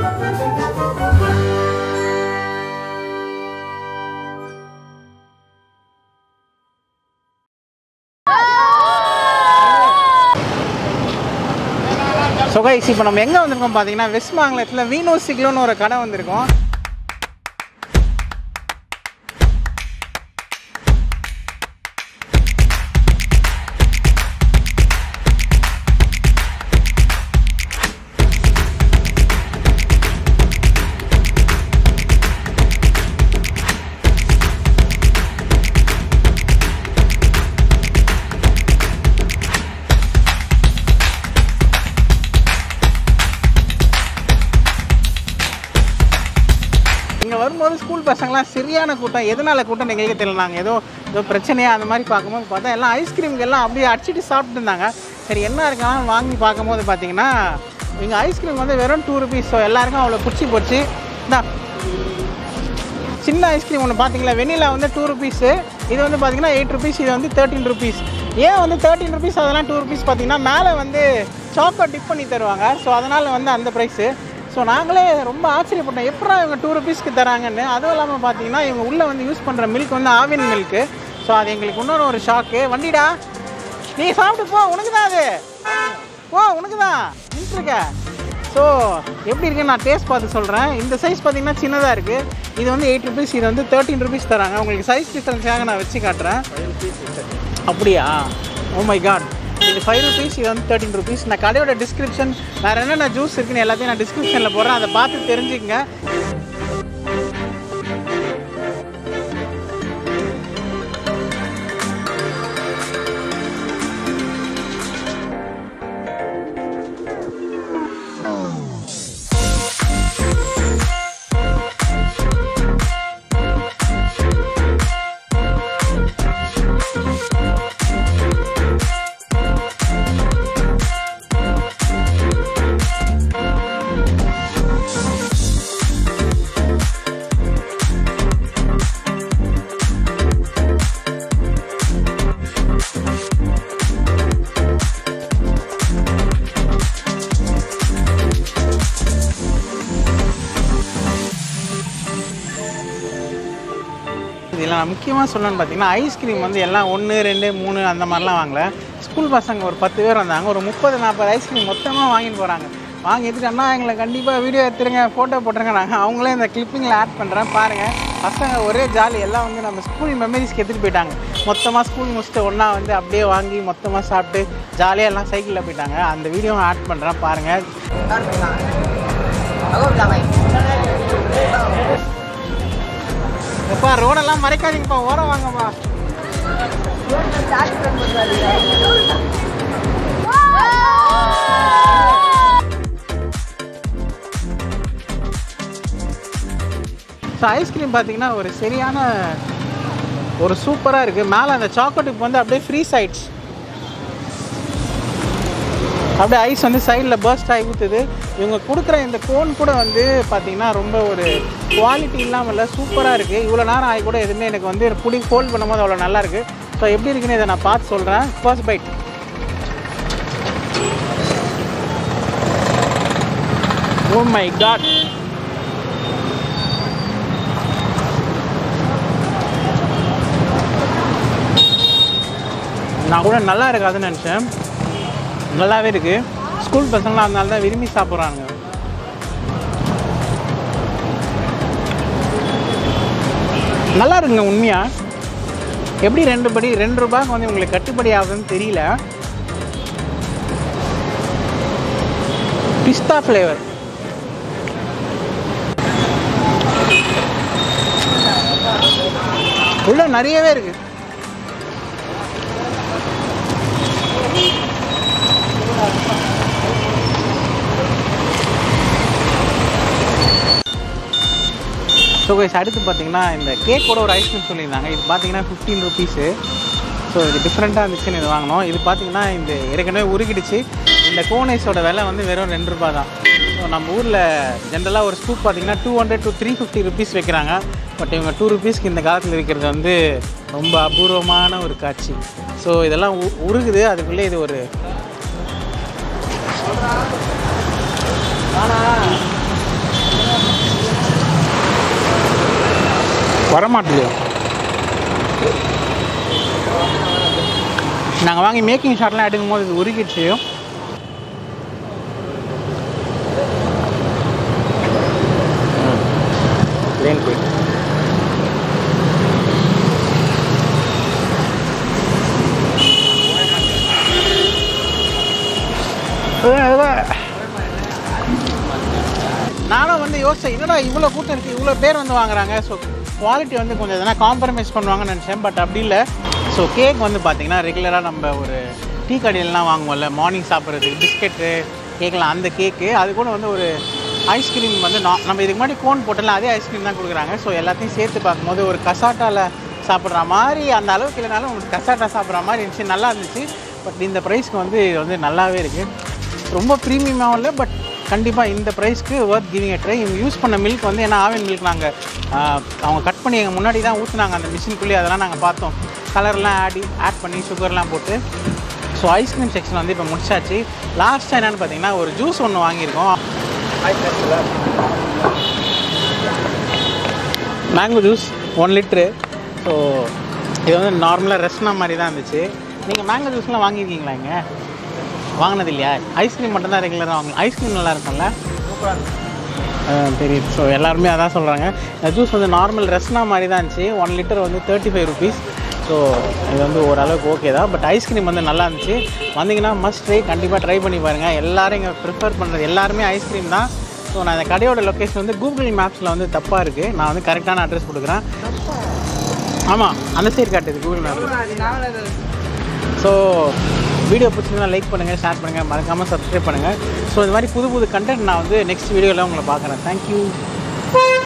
so guys இப்போ நம்ம எங்கே வந்திருக்கோம் பார்த்தீங்கன்னா வெஸ்ட் மாங்கலத்தில் வீனோ சிக்லோன்னு ஒரு கடை வந்திருக்கோம் இங்கே வரும்போது ஸ்கூல் பசங்களாம் சரியான கூட்டம் எதனால கூட்டம் எங்களுக்கு தெரியல நாங்கள் ஏதோ ஏதோ பிரச்சனையா அந்த மாதிரி பார்க்கும்போது பார்த்தா எல்லாம் ஐஸ்கிரீம்க்கு எல்லாம் அப்படியே அடிச்சிட்டு சாப்பிட்டு இருந்தாங்க சரி என்ன இருக்கான்னு வாங்கி பார்க்கும்போது பார்த்தீங்கன்னா இங்கே ஐஸ்கிரீம் வந்து வெறும் டூ ருபீஸ் ஸோ எல்லாருக்கும் அவ்வளோ பிடிச்சி போச்சு இந்தா சின்ன ஐஸ்கிரீம் ஒன்று பார்த்தீங்களா வெண்ணிலா வந்து டூ ருபீஸு இது வந்து பார்த்தீங்கன்னா எயிட் ருபீஸ் இது வந்து தேர்ட்டின் ருபீஸ் ஏன் வந்து தேர்ட்டின் ருபீஸ் அதெல்லாம் டூ ருபீஸ் பார்த்தீங்கன்னா மேலே வந்து சாக்கோ டிப் பண்ணி தருவாங்க ஸோ அதனால் வந்து அந்த ப்ரைஸு ஸோ நாங்களே ரொம்ப ஆச்சரியப்பட்டோம் எப்படா இவங்க டூ ருபீஸ்க்கு தராங்கன்னு அதுவும் இல்லாமல் பார்த்தீங்கன்னா இவங்க உள்ளே வந்து யூஸ் பண்ணுற மில்க் வந்து ஆவின் மில்க்கு ஸோ அது எங்களுக்கு இன்னொரு ஒரு ஷாக்கு வண்டிடா நீ சாப்பிட்டு போ உனக்கு தான் அது போ உனக்கு தான் நின்றுருக்க ஸோ எப்படி இருக்குன்னு நான் டேஸ்ட் பார்த்து சொல்கிறேன் இந்த சைஸ் பார்த்தீங்கன்னா சின்னதாக இருக்குது இது வந்து எயிட் ருபீஸ் இது வந்து தேர்ட்டின் ருபீஸ் தராங்க உங்களுக்கு சைஸ் டிஃப்ரென்ஸாக நான் வச்சு காட்டுறேன் அப்படியா ஓ மை காட் இது ஃபைவ் ருபீஸ் இது வந்து தேர்ட்டின் ருபீஸ் நான் கடையோட டிஸ்கிரிப்ஷன் வேறு என்னென்ன ஜூஸ் இருக்குன்னு எல்லாத்தையும் நான் டிஸ்கிரிப்ஷனில் போடுறேன் அதை பார்த்து தெரிஞ்சுக்கங்க இதில் நான் முக்கியமாக சொல்லணும்னு பார்த்தீங்கன்னா ஐஸ்கிரீம் வந்து எல்லாம் ஒன்று ரெண்டு மூணு அந்த மாதிரிலாம் வாங்கல ஸ்கூல் பசங்க ஒரு பத்து பேர் வந்தாங்க ஒரு முப்பது நாற்பது ஐஸ்கிரீம் மொத்தமாக வாங்கிட்டு போகிறாங்க வாங்கி எடுத்துட்டு அண்ணா எங்களை கண்டிப்பாக வீடியோ எடுத்துருங்க ஃபோட்டோ போட்டுருங்க நாங்கள் அவங்களே இந்த கிளிப்பிங்கில் ஆட் பண்ணுறேன் பாருங்கள் பசங்க ஒரே ஜாலி எல்லாம் வந்து நம்ம ஸ்கூல் மெமரிஸ்க்கு எடுத்துகிட்டு போயிட்டாங்க மொத்தமாக ஸ்கூல் முடிச்சுட்டு ஒன்றா வந்து அப்படியே வாங்கி மொத்தமாக சாப்பிட்டு ஜாலியாக எல்லாம் சைக்கிளில் போயிட்டாங்க அந்த வீடியோவை ஆட் பண்ணுறேன் பாருங்கள் எப்பா ரோடெல்லாம் மறைக்காதீங்கப்பா ஓரம் வாங்கப்பா ஸோ ஐஸ்கிரீம் பார்த்தீங்கன்னா ஒரு சரியான ஒரு சூப்பராக இருக்குது மேலே அந்த சாக்லேட்டுக்கு வந்து அப்படியே ஃப்ரீ சைட்ஸ் அப்படியே ஐஸ் வந்து சைடில் பர்ஸ்ட் ஆகி ஊற்றுது இவங்க கொடுக்குற இந்த கோன் கூட வந்து பார்த்தீங்கன்னா ரொம்ப ஒரு குவாலிட்டி இல்லாமல் இல்லை சூப்பராக இருக்குது இவ்வளோ நேரம் ஆகி கூட எதுவுமே எனக்கு வந்து புடி ஹோல்ட் பண்ணும்போது அவ்வளோ நல்லா இருக்குது ஸோ எப்படி இருக்குன்னு இதை நான் பார்த்து சொல்கிறேன் first bite oh my god நான் கூட நல்லா இருக்காதுன்னு நினச்சேன் நல்லாவே இருக்குது ஸ்கூல் பசங்களாம் அதனால தான் விரும்பி சாப்பிட்றாங்க நல்லா இருக்குங்க உண்மையாக எப்படி ரெண்டு படி ரெண்டு ரூபாய்க்கு வந்து உங்களுக்கு கட்டுப்படி ஆகுதுன்னு தெரியல பிஸ்தா ஃப்ளேவர் உள்ள நிறையவே இருக்கு ஸோ கைஸ் அடுத்து பார்த்தீங்கன்னா இந்த கேக்கோட ஒரு ஐஸ்கிரீம் சொல்லியிருந்தாங்க இது பார்த்தீங்கன்னா ஃபிஃப்டீன் ருபீஸு ஸோ இது டிஃப்ரெண்ட்டாக இருந்துச்சுன்னு இது வாங்கினோம் இது பார்த்தீங்கன்னா இந்த ஏற்கனவே உருகிடுச்சு இந்த கோன் ஐஸோட விலை வந்து வெறும் ரெண்டு ரூபா தான் ஸோ நம்ம ஊரில் ஜென்ரலாக ஒரு ஸ்கூப் பார்த்தீங்கன்னா two hundred to three fifty rupees வைக்கிறாங்க பட் இவங்க டூ ருபீஸ்க்கு இந்த காலத்தில் விற்கிறது வந்து ரொம்ப அபூர்வமான ஒரு காட்சி ஸோ இதெல்லாம் உ- உருகுது அதுக்குள்ளே இது ஒரு வரமாட்டுது நாங்கள் வாங்கி மேக்கிங் ஷாட்லாம் எடுக்கும் போது இது உருகிடுச்சு பிளேன் கேக் நானும் வந்து யோசிச்சேன் என்னடா இவ்வளோ கூட்டம் இருக்குது இவ்வளோ பேர் வந்து வாங்குறாங்க ஸோ குவாலிட்டி வந்து கொஞ்சம் எதனா காம்ப்ரமைஸ் பண்ணுவாங்கன்னு நினச்சேன் பட் அப்படி இல்லை ஸோ கேக் வந்து பார்த்தீங்கன்னா ரெகுலராக நம்ம ஒரு டீ கடையிலலாம் வாங்குவோம்ல மார்னிங் சாப்பிட்றதுக்கு பிஸ்கெட்டு கேட்கலாம் அந்த கேக்கு அது கூட வந்து ஒரு ஐஸ்கிரீம் வந்து நா- நம்ம இதுக்கு முன்னாடி கோன் போட்டல அதே ஐஸ்கிரீம் தான் கொடுக்குறாங்க ஸோ எல்லாத்தையும் சேர்த்து பார்க்கும்போது ஒரு கசாட்டாவில் சாப்பிட்ற மாதிரி அந்த அளவுக்கு இல்லைனாலும் உங்களுக்கு கசாட்டா சாப்பிட்ற மாதிரி இருந்துச்சு நல்லா இருந்துச்சு பட் இந்த ப்ரைஸ்க்கு வந்து இது வந்து நல்லாவே இருக்குது ரொம்ப ப்ரீமியமாகவும் இல்லை பட் கண்டிப்பாக இந்த ப்ரைஸ்க்கு ஒர்த் கிவிங் எ ட்ரை இவங்க யூஸ் பண்ண மில்க் வந்து ஏன்னா ஆவின் மில்க் நாங்கள் அவங்க கட் பண்ணி எங்கள் முன்னாடி தான் ஊற்றுனாங்க அந்த மிஷின்குள்ளேயே அதெல்லாம் நாங்கள் பார்த்தோம் கலர்லாம் ஆடி ஆட் பண்ணி சுகர்லாம் போட்டு ஸோ ஐஸ்கிரீம் செக்ஷன் வந்து இப்போ முடிச்சாச்சு லாஸ்ட்டாக என்னென்னு பார்த்தீங்கன்னா ஒரு ஜூஸ் ஒன்று வாங்கியிருக்கோம் mango juice one litre so இது வந்து நார்மலாக ரெஸ்னா மாதிரி தான் இருந்துச்சு நீங்கள் மேங்கோ ஜூஸ்லாம் வாங்கியிருக்கீங்களா இங்கே வாங்கினது இல்லையா ஐஸ்கிரீம் மட்டும் தான் ரெகுலராக வாங்கலாம் ஐஸ்கிரீம் நல்லா இருக்கும்ல தெரியுது ஸோ எல்லாருமே அதான் சொல்கிறாங்க இந்த ஜூஸ் வந்து நார்மல் ரெஸ்னா மாதிரி தான் இருந்துச்சு ஒன் லிட்டர் வந்து தேர்ட்டி ஃபைவ் ருபீஸ் ஸோ இது வந்து ஓரளவுக்கு ஓகே தான் பட் ஐஸ்கிரீம் வந்து நல்லா இருந்துச்சு வந்தீங்கன்னா மஸ்ட் ட்ரை கண்டிப்பாக ட்ரை பண்ணி பாருங்கள் எல்லாரும் இங்கே ப்ரிஃபர் பண்ணுறது எல்லாருமே ஐஸ்கிரீம் தான் ஸோ நான் இந்த கடையோட லொக்கேஷன் வந்து கூகுள் மேப்ஸில் வந்து தப்பாக இருக்குது நான் வந்து கரெக்டான அட்ரஸ் கொடுக்குறேன் ஆமாம் அந்த சைடு காட்டுது கூகுள் மேப் ஸோ வீடியோ பிடிச்சிருந்தா லைக் பண்ணுங்கள் ஷேர் பண்ணுங்கள் மறக்காமல் சப்ஸ்கிரைப் பண்ணுங்கள் ஸோ இந்த மாதிரி புது புது கண்டென்ட் நான் வந்து நெக்ஸ்ட் வீடியோவில் உங்களை பார்க்குறேன் தேங்க்யூ